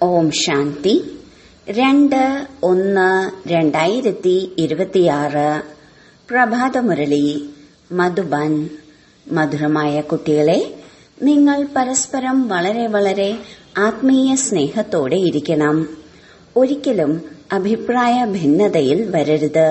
ഓം ശാന്തി രണ്ട് ഒന്ന് രണ്ടായിരത്തി ഇരുപത്തിയാറ് പ്രഭാതമുരളി മധുബൻ മധുരമായ കുട്ടികളെ നിങ്ങൾ പരസ്പരം വളരെ വളരെ ആത്മീയ സ്നേഹത്തോടെ ഇരിക്കണം ഒരിക്കലും അഭിപ്രായ ഭിന്നതയിൽ വരരുത്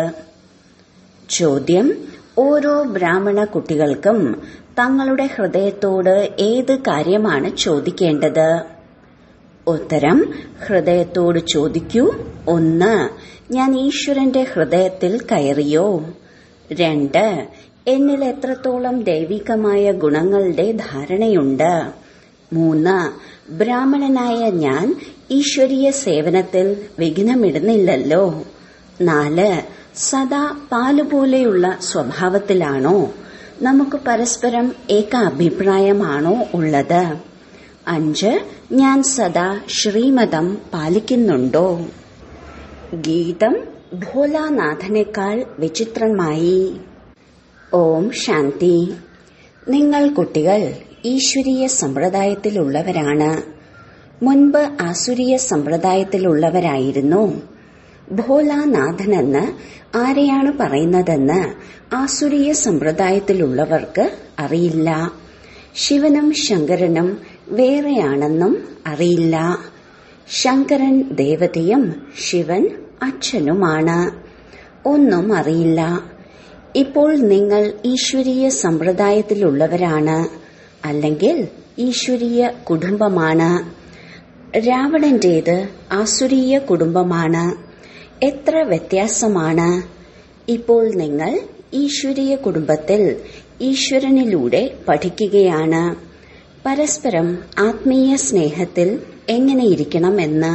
ചോദ്യം ഓരോ ബ്രാഹ്മണ കുട്ടികൾക്കും തങ്ങളുടെ ഹൃദയത്തോട് ഏത് കാര്യമാണ് ചോദിക്കേണ്ടത് ഉത്തരം ഹൃദയത്തോട് ചോദിക്കൂ ഒന്ന് ഞാൻ ഈശ്വരന്റെ ഹൃദയത്തിൽ കയറിയോ രണ്ട് എന്നിൽ എത്രത്തോളം ദൈവികമായ ഗുണങ്ങളുടെ ധാരണയുണ്ട് മൂന്ന് ബ്രാഹ്മണനായ ഞാൻ ഈശ്വരീയ സേവനത്തിൽ വിഘ്നമിടുന്നില്ലല്ലോ നാല് സദാ പാലുപോലെയുള്ള സ്വഭാവത്തിലാണോ നമുക്ക് പരസ്പരം ഏക അഭിപ്രായമാണോ ഉള്ളത് അഞ്ച് ഞാൻ സദാ ശ്രീമതം പാലിക്കുന്നുണ്ടോ ഗീതം ഭോലാനാഥനേക്കാൾ വിചിത്രമായി ഓം ശാന്തി നിങ്ങൾ കുട്ടികൾ ഈശ്വരീയ സമ്പ്രദായത്തിലുള്ളവരാണ് മുൻപ് ആസുരീയ സമ്പ്രദായത്തിലുള്ളവരായിരുന്നു ഭോലാനാഥനെന്ന് ആരെയാണ് പറയുന്നതെന്ന് ആസുരീയ സമ്പ്രദായത്തിലുള്ളവർക്ക് അറിയില്ല ശിവനും ശങ്കരനും വേറെയാണെന്നും അറിയില്ല ശങ്കരൻ ദേവതയും ശിവൻ അച്ഛനുമാണ് ഒന്നും അറിയില്ല ഇപ്പോൾ നിങ്ങൾ ഈശ്വരീയ സമ്പ്രദായത്തിലുള്ളവരാണ് അല്ലെങ്കിൽ ഈശ്വരീയ കുടുംബമാണ് രാവണന്റേത് ആസുരീയ കുടുംബമാണ് എത്ര വ്യത്യാസമാണ് ഇപ്പോൾ നിങ്ങൾ ഈശ്വരീയ കുടുംബത്തിൽ ഈശ്വരനിലൂടെ പഠിക്കുകയാണ് പരസ്പരം ആത്മീയ സ്നേഹത്തിൽ എങ്ങനെയിരിക്കണമെന്ന്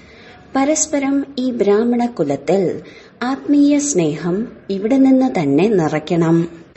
പരസ്പരം ഈ ബ്രാഹ്മണ കുലത്തിൽ ആത്മീയ സ്നേഹം ഇവിടെ നിന്ന് തന്നെ നിറയ്ക്കണം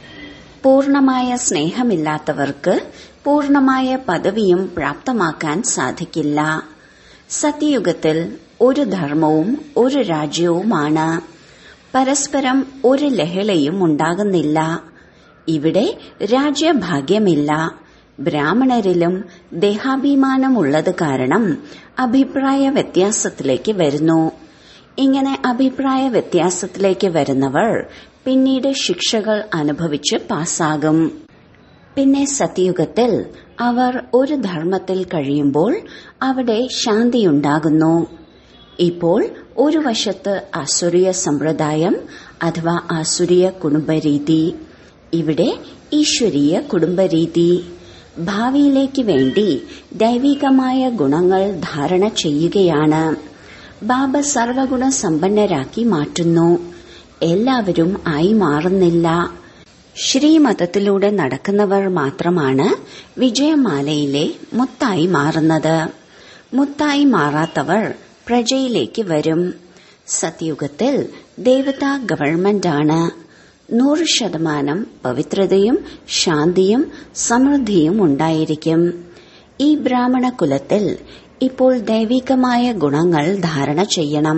പൂർണമായ സ്നേഹമില്ലാത്തവർക്ക് പൂർണമായ പദവിയും പ്രാപ്തമാക്കാൻ സാധിക്കില്ല സത്യയുഗത്തിൽ ഒരു ധർമ്മവും ഒരു രാജ്യവുമാണ് പരസ്പരം ഒരു ലഹളയും ഉണ്ടാകുന്നില്ല ഇവിടെ രാജ്യഭാഗ്യമില്ല ബ്രാഹ്മണരിലും ദേഹാഭിമാനമുള്ളത് കാരണം അഭിപ്രായ വ്യത്യാസത്തിലേക്ക് വരുന്നു ഇങ്ങനെ അഭിപ്രായ വ്യത്യാസത്തിലേക്ക് വരുന്നവർ പിന്നീട് ശിക്ഷകൾ അനുഭവിച്ച് പാസ്സാകും പിന്നെ സത്യയുഗത്തിൽ അവർ ഒരു ധർമ്മത്തിൽ കഴിയുമ്പോൾ അവിടെ ശാന്തിയുണ്ടാകുന്നു ഇപ്പോൾ ഒരു വശത്ത് ആസുരീയ സമ്പ്രദായം അഥവാ ആസുരീയ കുടുംബരീതി ഇവിടെ ഈശ്വരീയ കുടുംബരീതി ഭാവിയിലേക്ക് വേണ്ടി ദൈവികമായ ഗുണങ്ങൾ ധാരണ ചെയ്യുകയാണ് ബാബ സർവഗുണ സമ്പന്നരാക്കി മാറ്റുന്നു എല്ലാവരും ആയി മാറുന്നില്ല ശ്രീമതത്തിലൂടെ നടക്കുന്നവർ മാത്രമാണ് വിജയമാലയിലെ മുത്തായി മാറുന്നത് മുത്തായി മാറാത്തവർ പ്രജയിലേക്ക് വരും സത്യയുഗത്തിൽ ദേവതാ ഗവൺമെന്റാണ് നൂറ് ശതമാനം പവിത്രതയും ശാന്തിയും സമൃദ്ധിയും ഉണ്ടായിരിക്കും ഈ ബ്രാഹ്മണ കുലത്തിൽ ഇപ്പോൾ ദൈവികമായ ഗുണങ്ങൾ ധാരണ ചെയ്യണം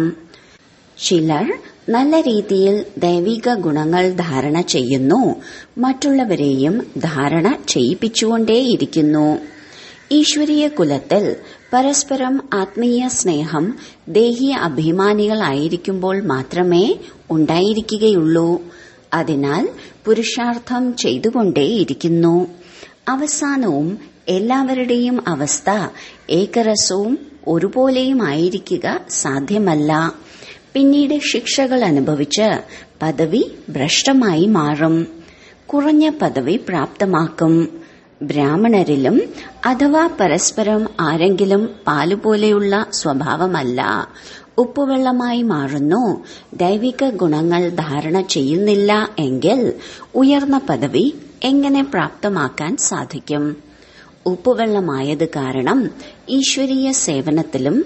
ചിലർ നല്ല രീതിയിൽ ദൈവിക ഗുണങ്ങൾ ധാരണ ചെയ്യുന്നു മറ്റുള്ളവരെയും ധാരണ ചെയ്യിപ്പിച്ചുകൊണ്ടേയിരിക്കുന്നു ഈശ്വരീയ കുലത്തിൽ പരസ്പരം ആത്മീയ സ്നേഹം ദേഹീയ അഭിമാനികളായിരിക്കുമ്പോൾ മാത്രമേ ഉണ്ടായിരിക്കുകയുള്ളൂ അതിനാൽ പുരുഷാർത്ഥം ചെയ്തുകൊണ്ടേയിരിക്കുന്നു അവസാനവും എല്ലാവരുടെയും അവസ്ഥ ഏകരസവും ഒരുപോലെയും ആയിരിക്കുക സാധ്യമല്ല പിന്നീട് ശിക്ഷകൾ അനുഭവിച്ച് പദവി ഭ്രഷ്ടമായി മാറും കുറഞ്ഞ പദവി പ്രാപ്തമാക്കും ബ്രാഹ്മണരിലും അഥവാ പരസ്പരം ആരെങ്കിലും പാലുപോലെയുള്ള സ്വഭാവമല്ല ഉപ്പുവെള്ളമായി മാറുന്നു ദൈവിക ഗുണങ്ങൾ ധാരണ ചെയ്യുന്നില്ല എങ്കിൽ ഉയർന്ന പദവി എങ്ങനെ പ്രാപ്തമാക്കാൻ സാധിക്കും ഉപ്പുവെള്ളമായത് കാരണം ഈശ്വരീയ സേവനത്തിലും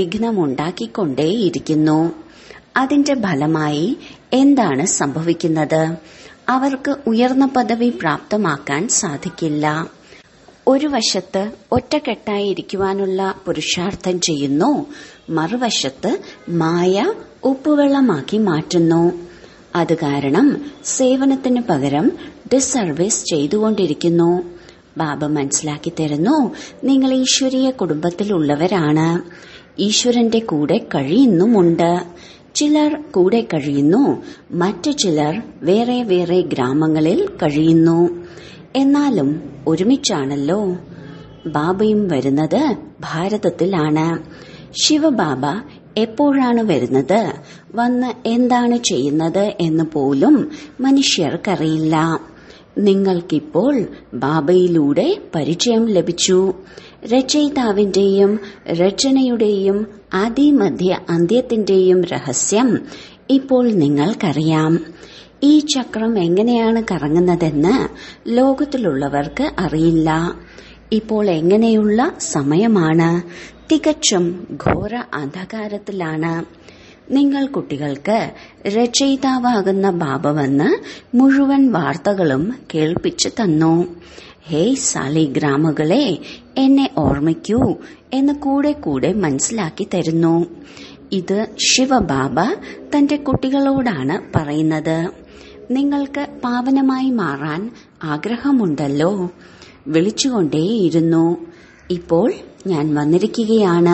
വിഘ്നമുണ്ടാക്കിക്കൊണ്ടേയിരിക്കുന്നു അതിന്റെ ഫലമായി എന്താണ് സംഭവിക്കുന്നത് അവർക്ക് ഉയർന്ന പദവി പ്രാപ്തമാക്കാൻ സാധിക്കില്ല ഒരു വശത്ത് ഒറ്റക്കെട്ടായിരിക്കുവാനുള്ള പുരുഷാർത്ഥം ചെയ്യുന്നു മറുവശത്ത് മായ ഉപ്പുവെള്ളമാക്കി മാറ്റുന്നു അത് കാരണം സേവനത്തിന് പകരം ഡിസർവീസ് ചെയ്തുകൊണ്ടിരിക്കുന്നു ബാബ മനസ്സിലാക്കി തരുന്നു നിങ്ങൾ ഈശ്വരീയ കുടുംബത്തിലുള്ളവരാണ് ഈശ്വരന്റെ കൂടെ കഴിയുന്നുമുണ്ട് ചിലർ കൂടെ കഴിയുന്നു മറ്റു ചിലർ വേറെ വേറെ ഗ്രാമങ്ങളിൽ കഴിയുന്നു എന്നാലും ഒരുമിച്ചാണല്ലോ ബാബയും വരുന്നത് ഭാരതത്തിലാണ് ശിവബാബ എപ്പോഴാണ് വരുന്നത് വന്ന് എന്താണ് ചെയ്യുന്നത് എന്ന് പോലും മനുഷ്യർക്കറിയില്ല നിങ്ങൾക്കിപ്പോൾ ബാബയിലൂടെ പരിചയം ലഭിച്ചു രചയിതാവിന്റെയും രചനയുടെയും ആദിമധ്യ അന്ത്യത്തിന്റെയും രഹസ്യം ഇപ്പോൾ നിങ്ങൾക്കറിയാം ഈ ചക്രം എങ്ങനെയാണ് കറങ്ങുന്നതെന്ന് ലോകത്തിലുള്ളവർക്ക് അറിയില്ല ഇപ്പോൾ എങ്ങനെയുള്ള സമയമാണ് തികച്ചും ഘോര അന്ധകാരത്തിലാണ് നിങ്ങൾ കുട്ടികൾക്ക് രചയിതാവാകുന്ന ബാബ വന്ന് മുഴുവൻ വാർത്തകളും കേൾപ്പിച്ചു തന്നു ഹേ സാലിഗ്രാമുകളെ എന്നെ ഓർമ്മിക്കൂ എന്ന് കൂടെ കൂടെ മനസ്സിലാക്കി തരുന്നു ഇത് ശിവബാബ തന്റെ കുട്ടികളോടാണ് പറയുന്നത് നിങ്ങൾക്ക് പാവനമായി മാറാൻ ആഗ്രഹമുണ്ടല്ലോ വിളിച്ചുകൊണ്ടേയിരുന്നു ഇപ്പോൾ ഞാൻ വന്നിരിക്കുകയാണ്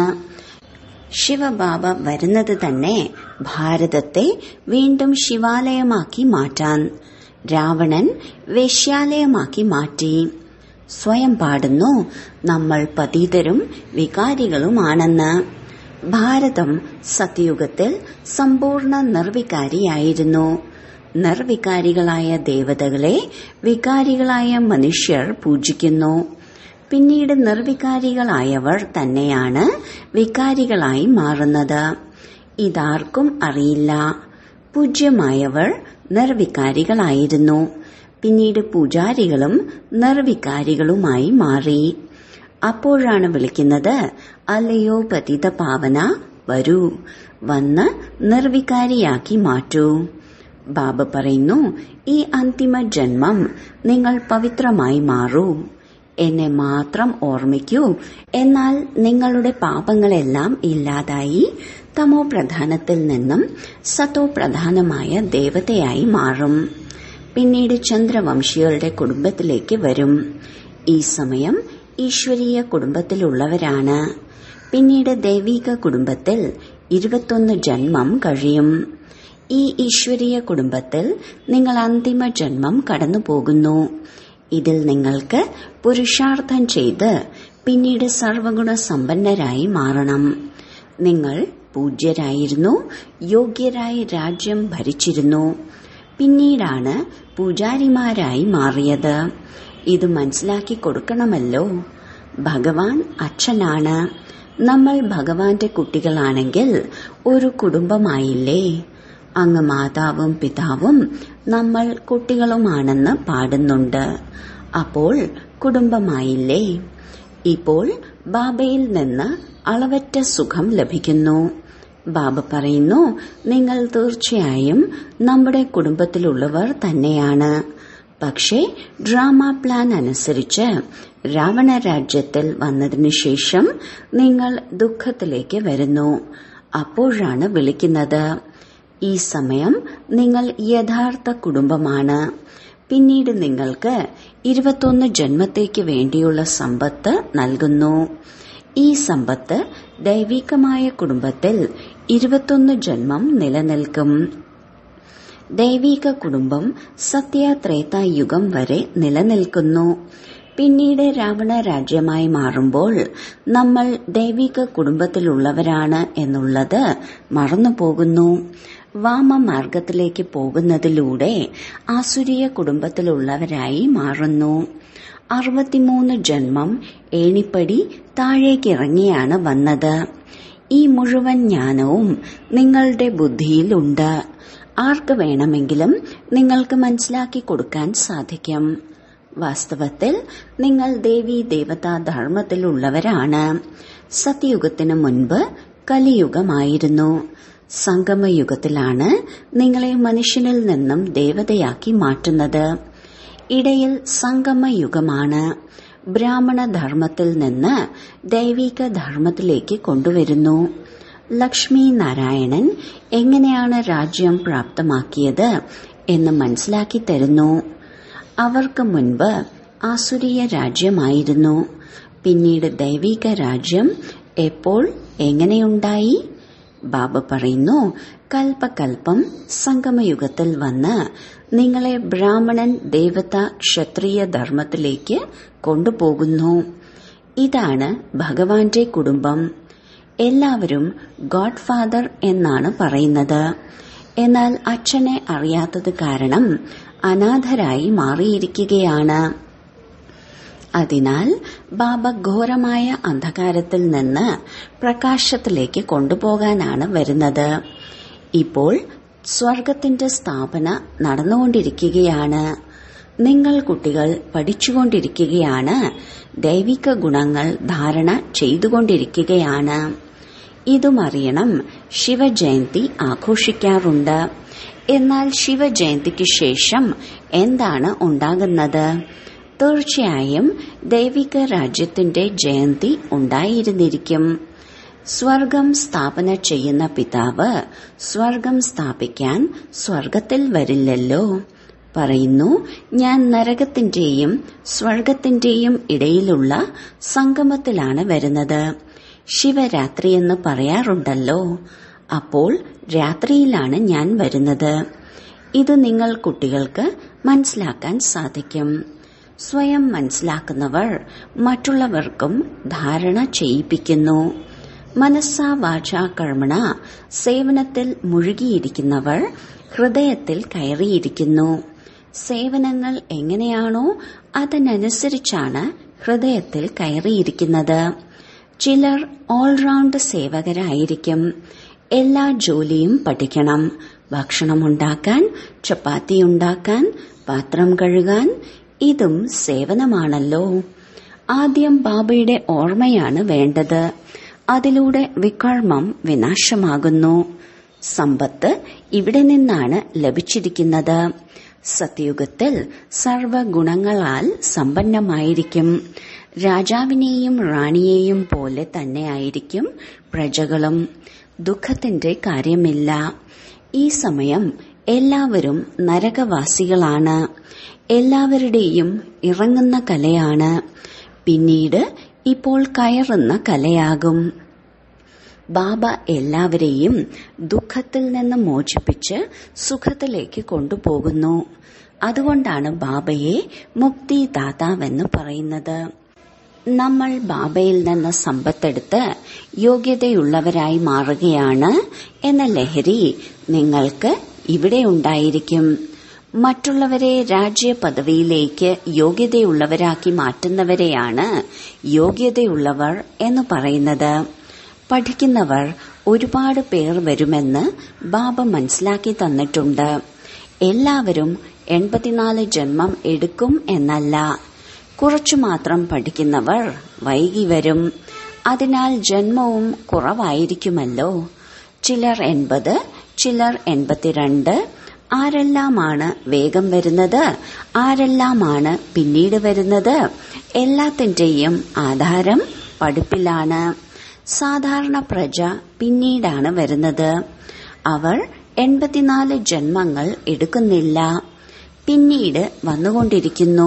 ശിവബാബ വരുന്നത് തന്നെ ഭാരതത്തെ വീണ്ടും ശിവാലയമാക്കി മാറ്റാൻ രാവണൻ വേശ്യാലയമാക്കി മാറ്റി സ്വയം പാടുന്നു നമ്മൾ പതീതരും വികാരികളുമാണെന്ന് ഭാരതം സത്യയുഗത്തിൽ സമ്പൂർണ്ണ നിർവികാരിയായിരുന്നു നിർവികാരികളായ ദേവതകളെ വികാരികളായ മനുഷ്യർ പൂജിക്കുന്നു പിന്നീട് നിർവികാരികളായവർ തന്നെയാണ് വികാരികളായി മാറുന്നത് ഇതാർക്കും അറിയില്ല പൂജ്യമായവർ നിർവികാരികളായിരുന്നു പിന്നീട് പൂജാരികളും നിർവികാരികളുമായി മാറി അപ്പോഴാണ് വിളിക്കുന്നത് അല്ലയോ പതിത പാവന വരൂ വന്ന് നിർവികാരിയാക്കി മാറ്റൂ ബാബ പറയുന്നു ഈ അന്തിമ ജന്മം നിങ്ങൾ പവിത്രമായി മാറൂ എന്നെ മാത്രം ഓർമ്മിക്കൂ എന്നാൽ നിങ്ങളുടെ പാപങ്ങളെല്ലാം ഇല്ലാതായി തമോ പ്രധാനത്തിൽ നിന്നും സത്തോ പ്രധാനമായ ദേവതയായി മാറും പിന്നീട് ചന്ദ്രവംശികളുടെ കുടുംബത്തിലേക്ക് വരും ഈ സമയം ഈശ്വരീയ കുടുംബത്തിലുള്ളവരാണ് പിന്നീട് ദൈവിക കുടുംബത്തിൽ ഇരുപത്തൊന്ന് ജന്മം കഴിയും ഈ ഈശ്വരീയ കുടുംബത്തിൽ നിങ്ങൾ അന്തിമ ജന്മം കടന്നു പോകുന്നു ഇതിൽ നിങ്ങൾക്ക് പുരുഷാർത്ഥം ചെയ്ത് പിന്നീട് സർവഗുണ സമ്പന്നരായി മാറണം നിങ്ങൾ പൂജ്യരായിരുന്നു യോഗ്യരായി രാജ്യം ഭരിച്ചിരുന്നു പിന്നീടാണ് പൂജാരിമാരായി മാറിയത് ഇത് മനസ്സിലാക്കി കൊടുക്കണമല്ലോ ഭഗവാൻ അച്ഛനാണ് നമ്മൾ ഭഗവാന്റെ കുട്ടികളാണെങ്കിൽ ഒരു കുടുംബമായില്ലേ അങ്ങ് മാതാവും പിതാവും നമ്മൾ കുട്ടികളുമാണെന്ന് പാടുന്നുണ്ട് അപ്പോൾ കുടുംബമായില്ലേ ഇപ്പോൾ ബാബയിൽ നിന്ന് അളവറ്റ സുഖം ലഭിക്കുന്നു ബാബ പറയുന്നു നിങ്ങൾ തീർച്ചയായും നമ്മുടെ കുടുംബത്തിലുള്ളവർ തന്നെയാണ് പക്ഷേ ഡ്രാമ പ്ലാൻ അനുസരിച്ച് രാവണ രാജ്യത്തിൽ വന്നതിനു ശേഷം നിങ്ങൾ ദുഃഖത്തിലേക്ക് വരുന്നു അപ്പോഴാണ് വിളിക്കുന്നത് ഈ സമയം നിങ്ങൾ യഥാർത്ഥ കുടുംബമാണ് പിന്നീട് നിങ്ങൾക്ക് ഇരുപത്തൊന്ന് ജന്മത്തേക്ക് വേണ്ടിയുള്ള സമ്പത്ത് നൽകുന്നു ഈ സമ്പത്ത് ദൈവികമായ കുടുംബത്തിൽ ഇരുപത്തൊന്ന് ജന്മം നിലനിൽക്കും ദൈവിക കുടുംബം സത്യത്രേത യുഗം വരെ നിലനിൽക്കുന്നു പിന്നീട് രാവണ രാജ്യമായി മാറുമ്പോൾ നമ്മൾ ദൈവിക കുടുംബത്തിലുള്ളവരാണ് എന്നുള്ളത് മറന്നുപോകുന്നു വാമമാർഗത്തിലേക്ക് പോകുന്നതിലൂടെ ആസുരീയ കുടുംബത്തിലുള്ളവരായി മാറുന്നു അറുപത്തിമൂന്ന് ജന്മം ഏണിപ്പടി താഴേക്കിറങ്ങിയാണ് വന്നത് ഈ മുഴുവൻ ജ്ഞാനവും നിങ്ങളുടെ ബുദ്ധിയിലുണ്ട് ആർക്ക് വേണമെങ്കിലും നിങ്ങൾക്ക് മനസ്സിലാക്കി കൊടുക്കാൻ സാധിക്കും വാസ്തവത്തിൽ നിങ്ങൾ ദേവി ദേവതാ ധർമ്മത്തിലുള്ളവരാണ് സത്യയുഗത്തിന് മുൻപ് കലിയുഗമായിരുന്നു സംഗമയുഗത്തിലാണ് നിങ്ങളെ മനുഷ്യനിൽ നിന്നും ദേവതയാക്കി മാറ്റുന്നത് ഇടയിൽ സംഗമയുഗമാണ് ബ്രാഹ്മണ ധർമ്മത്തിൽ നിന്ന് ദൈവിക ധർമ്മത്തിലേക്ക് കൊണ്ടുവരുന്നു ലക്ഷ്മി നാരായണൻ എങ്ങനെയാണ് രാജ്യം പ്രാപ്തമാക്കിയത് എന്ന് മനസ്സിലാക്കി തരുന്നു അവർക്ക് മുൻപ് ആസുരീയ രാജ്യമായിരുന്നു പിന്നീട് ദൈവിക രാജ്യം എപ്പോൾ എങ്ങനെയുണ്ടായി ബാബ പറയുന്നു കൽപ്പകൽപ്പം സംഗമയുഗത്തിൽ വന്ന് നിങ്ങളെ ബ്രാഹ്മണൻ ദേവത ക്ഷത്രിയ ധർമ്മത്തിലേക്ക് കൊണ്ടുപോകുന്നു ഇതാണ് ഭഗവാന്റെ കുടുംബം എല്ലാവരും ഗോഡ് ഫാദർ എന്നാണ് പറയുന്നത് എന്നാൽ അച്ഛനെ അറിയാത്തത് കാരണം അനാഥരായി മാറിയിരിക്കുകയാണ് അതിനാൽ ബാബ ഘോരമായ അന്ധകാരത്തിൽ നിന്ന് പ്രകാശത്തിലേക്ക് കൊണ്ടുപോകാനാണ് വരുന്നത് ഇപ്പോൾ സ്വർഗത്തിന്റെ സ്ഥാപന നടന്നുകൊണ്ടിരിക്കുകയാണ് നിങ്ങൾ കുട്ടികൾ പഠിച്ചുകൊണ്ടിരിക്കുകയാണ് ദൈവിക ഗുണങ്ങൾ ധാരണ ചെയ്തുകൊണ്ടിരിക്കുകയാണ് ഇതും അറിയണം ശിവജയന്തി ആഘോഷിക്കാറുണ്ട് എന്നാൽ ശിവജയന്തിക്ക് ശേഷം എന്താണ് ഉണ്ടാകുന്നത് തീർച്ചയായും ദൈവിക രാജ്യത്തിന്റെ ജയന്തി ഉണ്ടായിരുന്നിരിക്കും സ്വർഗം സ്ഥാപന ചെയ്യുന്ന പിതാവ് സ്വർഗം സ്ഥാപിക്കാൻ സ്വർഗത്തിൽ വരില്ലല്ലോ പറയുന്നു ഞാൻ നരകത്തിന്റെയും സ്വർഗത്തിന്റെയും ഇടയിലുള്ള സംഗമത്തിലാണ് വരുന്നത് ശിവരാത്രി എന്ന് പറയാറുണ്ടല്ലോ അപ്പോൾ രാത്രിയിലാണ് ഞാൻ വരുന്നത് ഇത് നിങ്ങൾ കുട്ടികൾക്ക് മനസ്സിലാക്കാൻ സാധിക്കും സ്വയം മനസ്സിലാക്കുന്നവർ മറ്റുള്ളവർക്കും ധാരണ ചെയ്യിപ്പിക്കുന്നു മനസ്സാ വാച കർമ്മണ സേവനത്തിൽ മുഴുകിയിരിക്കുന്നവർ ഹൃദയത്തിൽ കയറിയിരിക്കുന്നു സേവനങ്ങൾ എങ്ങനെയാണോ അതിനനുസരിച്ചാണ് ഹൃദയത്തിൽ കയറിയിരിക്കുന്നത് ചിലർ ഓൾറൗണ്ട് സേവകരായിരിക്കും എല്ലാ ജോലിയും പഠിക്കണം ഭക്ഷണമുണ്ടാക്കാൻ ചപ്പാത്തി ഉണ്ടാക്കാൻ പാത്രം കഴുകാൻ ഇതും സേവനമാണല്ലോ ആദ്യം ബാബയുടെ ഓർമ്മയാണ് വേണ്ടത് അതിലൂടെ വികർമ്മം വിനാശമാകുന്നു സമ്പത്ത് ഇവിടെ നിന്നാണ് ലഭിച്ചിരിക്കുന്നത് സത്യുഗത്തിൽ സർവഗുണങ്ങളാൽ സമ്പന്നമായിരിക്കും രാജാവിനെയും റാണിയെയും പോലെ തന്നെയായിരിക്കും പ്രജകളും ദുഃഖത്തിന്റെ കാര്യമില്ല ഈ സമയം എല്ലാവരും നരകവാസികളാണ് എല്ലാവരുടെയും ഇറങ്ങുന്ന കലയാണ് പിന്നീട് ഇപ്പോൾ കയറുന്ന കലയാകും ബാബ എല്ലാവരെയും ദുഃഖത്തിൽ നിന്ന് മോചിപ്പിച്ച് സുഖത്തിലേക്ക് കൊണ്ടുപോകുന്നു അതുകൊണ്ടാണ് ബാബയെ മുക്തിദാതാവെന്ന് പറയുന്നത് നമ്മൾ ബാബയിൽ നിന്ന് സമ്പത്തെടുത്ത് യോഗ്യതയുള്ളവരായി മാറുകയാണ് എന്ന ലഹരി നിങ്ങൾക്ക് ഇവിടെ ഉണ്ടായിരിക്കും മറ്റുള്ളവരെ രാജ്യ പദവിയിലേക്ക് യോഗ്യതയുള്ളവരാക്കി മാറ്റുന്നവരെയാണ് യോഗ്യതയുള്ളവർ എന്ന് പറയുന്നത് പഠിക്കുന്നവർ ഒരുപാട് പേർ വരുമെന്ന് ബാബ മനസ്സിലാക്കി തന്നിട്ടുണ്ട് എല്ലാവരും എൺപത്തിനാല് ജന്മം എടുക്കും എന്നല്ല കുറച്ചു മാത്രം പഠിക്കുന്നവർ വൈകി വരും അതിനാൽ ജന്മവും കുറവായിരിക്കുമല്ലോ ചിലർ എൺപത് ചിലർ എൺപത്തിരണ്ട് ആരെല്ലാമാണ് വേഗം വരുന്നത് ആരെല്ലാമാണ് പിന്നീട് വരുന്നത് എല്ലാത്തിന്റെയും ആധാരം പഠിപ്പിലാണ് സാധാരണ പ്രജ പിന്നീടാണ് വരുന്നത് അവർ എൺപത്തിനാല് ജന്മങ്ങൾ എടുക്കുന്നില്ല പിന്നീട് വന്നുകൊണ്ടിരിക്കുന്നു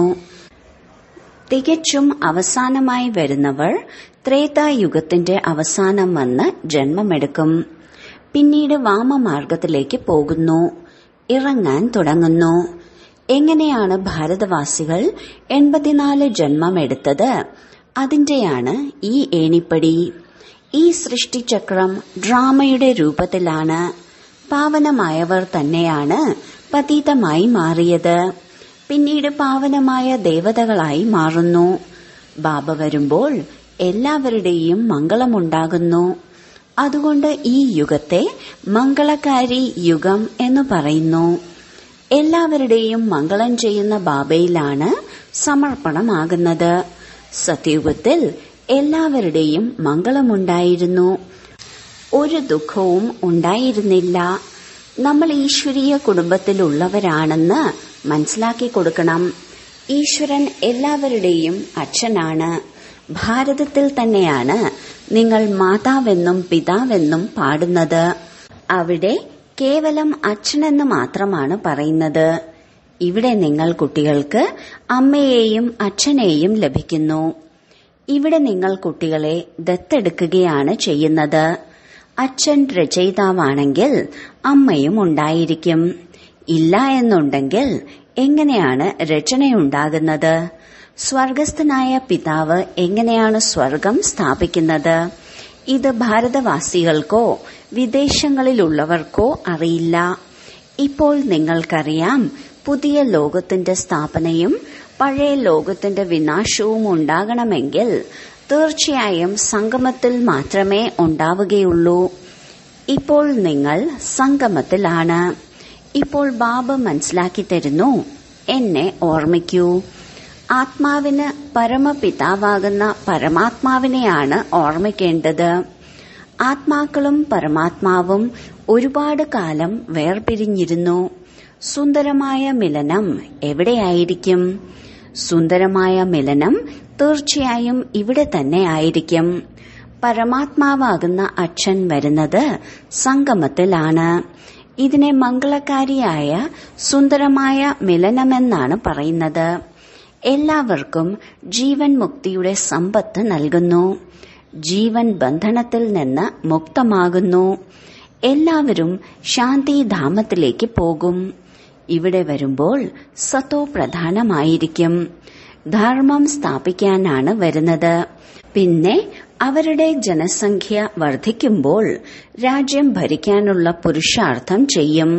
തികച്ചും അവസാനമായി വരുന്നവർ ത്രേതായുഗത്തിന്റെ അവസാനം വന്ന് ജന്മമെടുക്കും പിന്നീട് വാമമാർഗത്തിലേക്ക് പോകുന്നു ഇറങ്ങാൻ തുടങ്ങുന്നു എങ്ങനെയാണ് ഭാരതവാസികൾ എൺപത്തിനാല് ജന്മമെടുത്തത് അതിന്റെയാണ് ഈ ഏണിപ്പടി ഈ സൃഷ്ടിചക്രം ഡ്രാമയുടെ രൂപത്തിലാണ് പാവനമായവർ തന്നെയാണ് പതീതമായി മാറിയത് പിന്നീട് പാവനമായ ദേവതകളായി മാറുന്നു ബാബ വരുമ്പോൾ എല്ലാവരുടെയും മംഗളമുണ്ടാകുന്നു അതുകൊണ്ട് ഈ യുഗത്തെ മംഗളകാരി യുഗം എന്ന് പറയുന്നു എല്ലാവരുടെയും മംഗളം ചെയ്യുന്ന ബാബയിലാണ് സമർപ്പണമാകുന്നത് സത്യയുഗത്തിൽ എല്ലാവരുടെയും മംഗളമുണ്ടായിരുന്നു ഒരു ദുഃഖവും ഉണ്ടായിരുന്നില്ല നമ്മൾ ഈശ്വരീയ കുടുംബത്തിലുള്ളവരാണെന്ന് മനസ്സിലാക്കി കൊടുക്കണം ഈശ്വരൻ എല്ലാവരുടെയും അച്ഛനാണ് ഭാരതത്തിൽ തന്നെയാണ് നിങ്ങൾ മാതാവെന്നും പിതാവെന്നും പാടുന്നത് അവിടെ കേവലം അച്ഛനെന്ന് മാത്രമാണ് പറയുന്നത് ഇവിടെ നിങ്ങൾ കുട്ടികൾക്ക് അമ്മയെയും അച്ഛനെയും ലഭിക്കുന്നു ഇവിടെ നിങ്ങൾ കുട്ടികളെ ദത്തെടുക്കുകയാണ് ചെയ്യുന്നത് അച്ഛൻ രചയിതാവാണെങ്കിൽ അമ്മയും ഉണ്ടായിരിക്കും ഇല്ല എന്നുണ്ടെങ്കിൽ എങ്ങനെയാണ് രചനയുണ്ടാകുന്നത് സ്വർഗസ്ഥനായ പിതാവ് എങ്ങനെയാണ് സ്വർഗം സ്ഥാപിക്കുന്നത് ഇത് ഭാരതവാസികൾക്കോ വിദേശങ്ങളിലുള്ളവർക്കോ അറിയില്ല ഇപ്പോൾ നിങ്ങൾക്കറിയാം പുതിയ ലോകത്തിന്റെ സ്ഥാപനയും പഴയ ലോകത്തിന്റെ വിനാശവും ഉണ്ടാകണമെങ്കിൽ തീർച്ചയായും സംഗമത്തിൽ മാത്രമേ ഉണ്ടാവുകയുള്ളൂ ഇപ്പോൾ നിങ്ങൾ സംഗമത്തിലാണ് ഇപ്പോൾ ബാബ മനസ്സിലാക്കി തരുന്നു എന്നെ ഓർമ്മിക്കൂ ആത്മാവിന് പരമപിതാവാകുന്ന പരമാത്മാവിനെയാണ് ഓർമ്മിക്കേണ്ടത് ആത്മാക്കളും പരമാത്മാവും ഒരുപാട് കാലം വേർപിരിഞ്ഞിരുന്നു സുന്ദരമായ മിലനം എവിടെയായിരിക്കും സുന്ദരമായ മിലനം തീർച്ചയായും ഇവിടെ തന്നെ ആയിരിക്കും പരമാത്മാവാകുന്ന അച്ഛൻ വരുന്നത് സംഗമത്തിലാണ് ഇതിനെ മംഗളകാരിയായ സുന്ദരമായ മിലനമെന്നാണ് പറയുന്നത് എല്ലാവർക്കും ജീവൻ മുക്തിയുടെ സമ്പത്ത് നൽകുന്നു ജീവൻ ബന്ധനത്തിൽ നിന്ന് മുക്തമാകുന്നു എല്ലാവരും ശാന്തിധാമത്തിലേക്ക് പോകും ഇവിടെ വരുമ്പോൾ സത്തോ പ്രധാനമായിരിക്കും ധർമ്മം സ്ഥാപിക്കാനാണ് വരുന്നത് പിന്നെ അവരുടെ ജനസംഖ്യ വർദ്ധിക്കുമ്പോൾ രാജ്യം ഭരിക്കാനുള്ള പുരുഷാർത്ഥം ചെയ്യും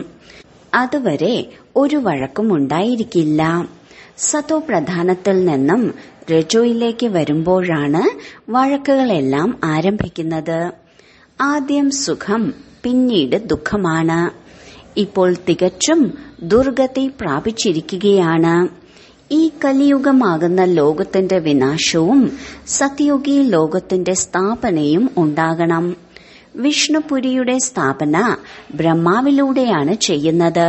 അതുവരെ ഒരു വഴക്കും ഉണ്ടായിരിക്കില്ല സത്തോ പ്രധാനത്തിൽ നിന്നും രജോയിലേക്ക് വരുമ്പോഴാണ് വഴക്കുകളെല്ലാം ആരംഭിക്കുന്നത് ആദ്യം സുഖം പിന്നീട് ദുഃഖമാണ് ഇപ്പോൾ തികച്ചും ദുർഗതി പ്രാപിച്ചിരിക്കുകയാണ് ഈ കലിയുഗമാകുന്ന ലോകത്തിന്റെ വിനാശവും സത്യുഗി ലോകത്തിന്റെ സ്ഥാപനയും ഉണ്ടാകണം വിഷ്ണുപുരിയുടെ സ്ഥാപന ബ്രഹ്മാവിലൂടെയാണ് ചെയ്യുന്നത്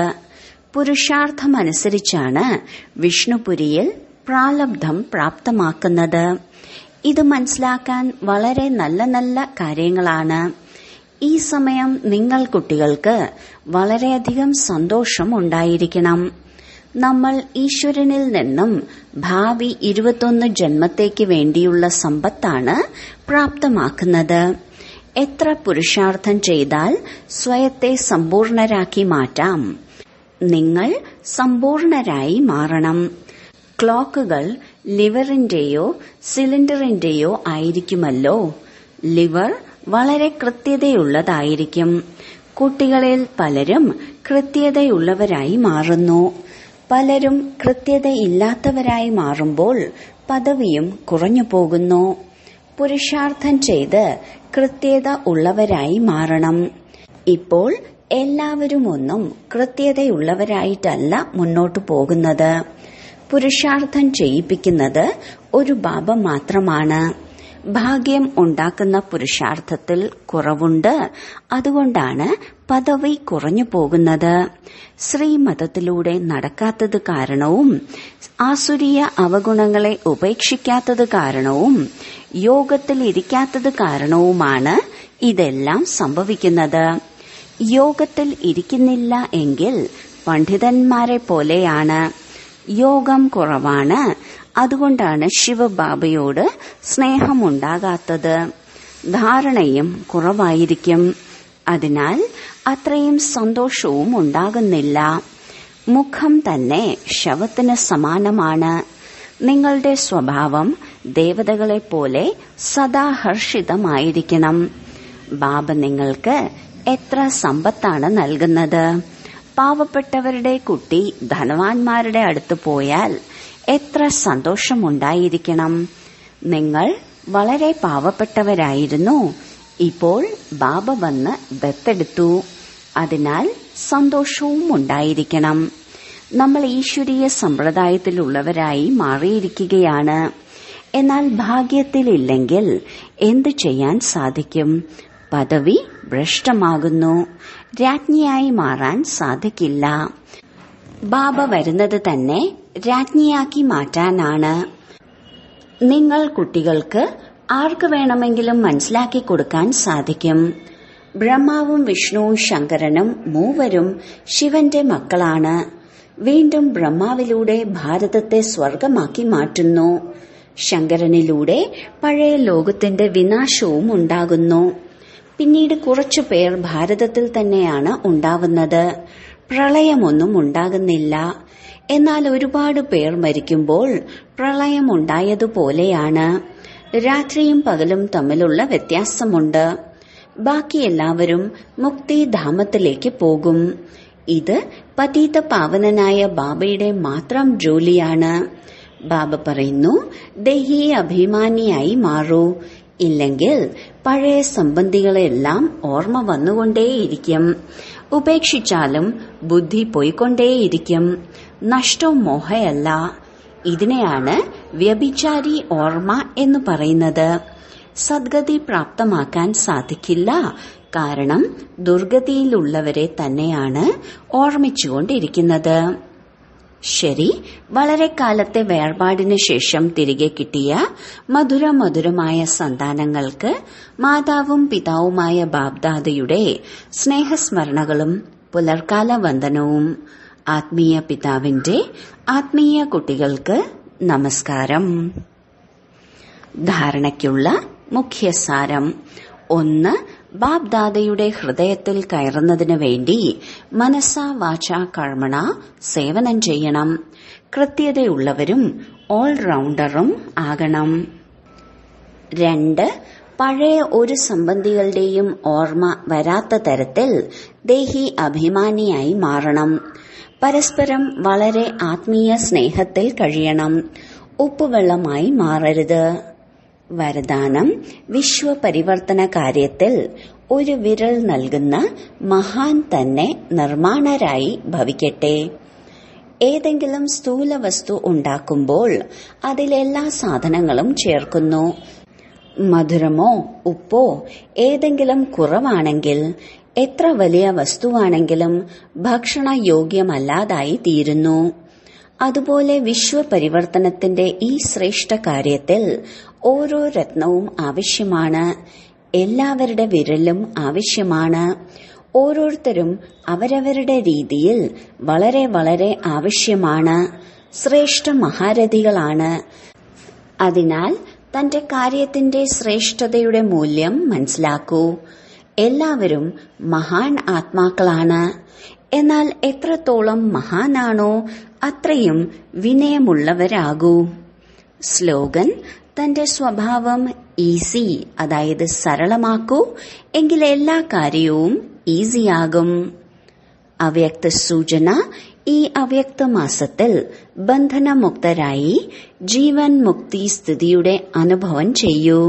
പുരുഷാർത്ഥമനുസരിച്ചാണ് വിഷ്ണുപുരിയിൽ പ്രാലബ്ധം പ്രാപ്തമാക്കുന്നത് ഇത് മനസ്സിലാക്കാൻ വളരെ നല്ല നല്ല കാര്യങ്ങളാണ് ഈ സമയം നിങ്ങൾ കുട്ടികൾക്ക് വളരെയധികം സന്തോഷം ഉണ്ടായിരിക്കണം നമ്മൾ ഈശ്വരനിൽ നിന്നും ഭാവി ഇരുപത്തൊന്ന് ജന്മത്തേക്ക് വേണ്ടിയുള്ള സമ്പത്താണ് പ്രാപ്തമാക്കുന്നത് എത്ര പുരുഷാർത്ഥം ചെയ്താൽ സ്വയത്തെ സമ്പൂർണരാക്കി മാറ്റാം നിങ്ങൾ സമ്പൂർണരായി മാറണം ക്ലോക്കുകൾ ലിവറിന്റെയോ സിലിണ്ടറിന്റെയോ ആയിരിക്കുമല്ലോ ലിവർ വളരെ കൃത്യതയുള്ളതായിരിക്കും കുട്ടികളിൽ പലരും കൃത്യതയുള്ളവരായി മാറുന്നു പലരും കൃത്യതയില്ലാത്തവരായി മാറുമ്പോൾ പദവിയും കുറഞ്ഞു പോകുന്നു പുരുഷാർത്ഥം ചെയ്ത് കൃത്യത ഉള്ളവരായി മാറണം ഇപ്പോൾ എല്ലാവരും ഒന്നും കൃത്യതയുള്ളവരായിട്ടല്ല മുന്നോട്ടു പോകുന്നത് പുരുഷാർത്ഥം ചെയ്യിപ്പിക്കുന്നത് ഒരു ബാബ മാത്രമാണ് ഭാഗ്യം ഉണ്ടാക്കുന്ന പുരുഷാർത്ഥത്തിൽ കുറവുണ്ട് അതുകൊണ്ടാണ് പദവി കുറഞ്ഞു പോകുന്നത് ശ്രീമതത്തിലൂടെ നടക്കാത്തത് കാരണവും ആസുരീയ അവഗുണങ്ങളെ ഉപേക്ഷിക്കാത്തത് കാരണവും യോഗത്തിൽ ഇരിക്കാത്തത് കാരണവുമാണ് ഇതെല്ലാം സംഭവിക്കുന്നത് യോഗത്തിൽ ഇരിക്കുന്നില്ല എങ്കിൽ പണ്ഡിതന്മാരെ പോലെയാണ് യോഗം കുറവാണ് അതുകൊണ്ടാണ് ശിവബാബയോട് സ്നേഹമുണ്ടാകാത്തത് ധാരണയും കുറവായിരിക്കും അതിനാൽ അത്രയും സന്തോഷവും ഉണ്ടാകുന്നില്ല മുഖം തന്നെ ശവത്തിന് സമാനമാണ് നിങ്ങളുടെ സ്വഭാവം ദേവതകളെ പോലെ സദാ ഹർഷിതമായിരിക്കണം ബാബ നിങ്ങൾക്ക് എത്ര സമ്പത്താണ് നൽകുന്നത് പാവപ്പെട്ടവരുടെ കുട്ടി ധനവാന്മാരുടെ അടുത്ത് പോയാൽ എത്ര സന്തോഷമുണ്ടായിരിക്കണം നിങ്ങൾ വളരെ പാവപ്പെട്ടവരായിരുന്നു ഇപ്പോൾ ബാബ വന്ന് ദത്തെടുത്തു അതിനാൽ സന്തോഷവും ഉണ്ടായിരിക്കണം നമ്മൾ ഈശ്വരീയ സമ്പ്രദായത്തിലുള്ളവരായി മാറിയിരിക്കുകയാണ് എന്നാൽ ഭാഗ്യത്തിലില്ലെങ്കിൽ എന്തു ചെയ്യാൻ സാധിക്കും പദവി ഭ്രഷ്ടമാകുന്നു രാജ്ഞിയായി മാറാൻ സാധിക്കില്ല ബാബ വരുന്നത് തന്നെ രാജ്ഞിയാക്കി മാറ്റാനാണ് നിങ്ങൾ കുട്ടികൾക്ക് ആർക്ക് വേണമെങ്കിലും മനസ്സിലാക്കി കൊടുക്കാൻ സാധിക്കും ബ്രഹ്മാവും വിഷ്ണുവും ശങ്കരനും മൂവരും ശിവന്റെ മക്കളാണ് വീണ്ടും ബ്രഹ്മാവിലൂടെ ഭാരതത്തെ സ്വർഗമാക്കി മാറ്റുന്നു ശങ്കരനിലൂടെ പഴയ ലോകത്തിന്റെ വിനാശവും ഉണ്ടാകുന്നു പിന്നീട് കുറച്ചു പേർ ഭാരതത്തിൽ തന്നെയാണ് ഉണ്ടാവുന്നത് പ്രളയമൊന്നും ഉണ്ടാകുന്നില്ല എന്നാൽ ഒരുപാട് പേർ മരിക്കുമ്പോൾ പ്രളയമുണ്ടായതുപോലെയാണ് രാത്രിയും പകലും തമ്മിലുള്ള വ്യത്യാസമുണ്ട് ബാക്കി എല്ലാവരും മുക്തിധാമത്തിലേക്ക് പോകും ഇത് പതീത പാവനനായ ബാബയുടെ മാത്രം ജോലിയാണ് ബാബ പറയുന്നു ദഹി അഭിമാനിയായി മാറൂ ഇല്ലെങ്കിൽ പഴയ സംബന്ധികളെല്ലാം ഓർമ്മ വന്നുകൊണ്ടേയിരിക്കും ഉപേക്ഷിച്ചാലും ബുദ്ധി പോയിക്കൊണ്ടേയിരിക്കും നഷ്ടം മോഹയല്ല ഇതിനെയാണ് വ്യഭിചാരി ഓർമ്മ എന്ന് പറയുന്നത് സദ്ഗതി പ്രാപ്തമാക്കാൻ സാധിക്കില്ല കാരണം ദുർഗതിയിലുള്ളവരെ തന്നെയാണ് ഓർമ്മിച്ചുകൊണ്ടിരിക്കുന്നത് ശരി വളരെ കാലത്തെ വേർപാടിന് ശേഷം തിരികെ കിട്ടിയ മധുര മധുരമായ സന്താനങ്ങൾക്ക് മാതാവും പിതാവുമായ ബാബ്ദാദയുടെ സ്നേഹസ്മരണകളും പുലർക്കാല വന്ദനവും ആത്മീയ പിതാവിന്റെ ആത്മീയ കുട്ടികൾക്ക് നമസ്കാരം ധാരണയ്ക്കുള്ള മുഖ്യസാരം ഒന്ന് ബാബ്ദാദയുടെ ഹൃദയത്തിൽ കയറുന്നതിനു വേണ്ടി മനസ്സ വാച കർമ്മണ സേവനം ചെയ്യണം കൃത്യതയുള്ളവരും ഓൾറൗണ്ടറും ആകണം രണ്ട് പഴയ ഒരു സംബന്ധികളുടെയും ഓർമ്മ വരാത്ത തരത്തിൽ ദേഹി അഭിമാനിയായി മാറണം പരസ്പരം വളരെ ആത്മീയ സ്നേഹത്തിൽ കഴിയണം ഉപ്പുവെള്ളമായി മാറരുത് വരദാനം വിശ്വപരിവർത്തന കാര്യത്തിൽ ഒരു വിരൽ നൽകുന്ന മഹാൻ തന്നെ നിർമ്മാണരായി ഭവിക്കട്ടെ ഏതെങ്കിലും സ്ഥൂല വസ്തു ഉണ്ടാക്കുമ്പോൾ അതിലെല്ലാ സാധനങ്ങളും ചേർക്കുന്നു മധുരമോ ഉപ്പോ ഏതെങ്കിലും കുറവാണെങ്കിൽ എത്ര വലിയ വസ്തുവാണെങ്കിലും ഭക്ഷണ യോഗ്യമല്ലാതായി തീരുന്നു അതുപോലെ വിശ്വപരിവർത്തനത്തിന്റെ ഈ ശ്രേഷ്ഠ കാര്യത്തിൽ ഓരോ രത്നവും ആവശ്യമാണ് എല്ലാവരുടെ വിരലും ആവശ്യമാണ് ഓരോരുത്തരും അവരവരുടെ രീതിയിൽ വളരെ വളരെ ആവശ്യമാണ് ശ്രേഷ്ഠ മഹാരഥികളാണ് അതിനാൽ തന്റെ കാര്യത്തിന്റെ ശ്രേഷ്ഠതയുടെ മൂല്യം മനസ്സിലാക്കൂ എല്ലാവരും മഹാൻ ആത്മാക്കളാണ് എന്നാൽ എത്രത്തോളം മഹാനാണോ അത്രയും വിനയമുള്ളവരാകൂ സ്ലോഗൻ തന്റെ സ്വഭാവം ഈസി അതായത് സരളമാക്കൂ എങ്കിൽ എല്ലാ കാര്യവും ഈസിയാകും അവ്യക്ത സൂചന ഈ അവ്യക്ത മാസത്തിൽ ബന്ധനമുക്തരായി ജീവൻ മുക്തി സ്ഥിതിയുടെ അനുഭവം ചെയ്യൂ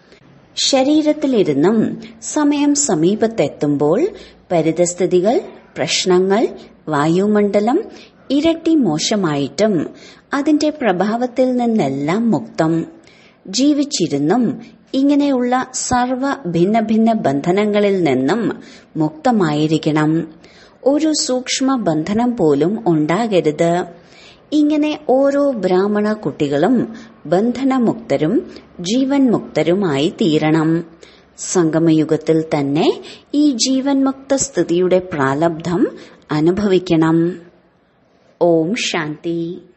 ശരീരത്തിലിരുന്നും സമയം സമീപത്തെത്തുമ്പോൾ പരിതസ്ഥിതികൾ പ്രശ്നങ്ങൾ വായുമണ്ഡലം ഇരട്ടി മോശമായിട്ടും അതിന്റെ പ്രഭാവത്തിൽ നിന്നെല്ലാം മുക്തം ജീവിച്ചിരുന്നും ഇങ്ങനെയുള്ള സർവ ഭിന്ന ഭിന്ന ബന്ധനങ്ങളിൽ നിന്നും മുക്തമായിരിക്കണം ഒരു സൂക്ഷ്മ ബന്ധനം പോലും ഉണ്ടാകരുത് ഇങ്ങനെ ഓരോ ബ്രാഹ്മണ കുട്ടികളും ബന്ധനമുക്തരും ജീവൻ മുക്തരുമായി തീരണം സംഗമയുഗത്തിൽ തന്നെ ഈ ജീവൻ മുക്ത സ്ഥിതിയുടെ പ്രാലബ്ധം അനുഭവിക്കണം ഓം ശാന്തി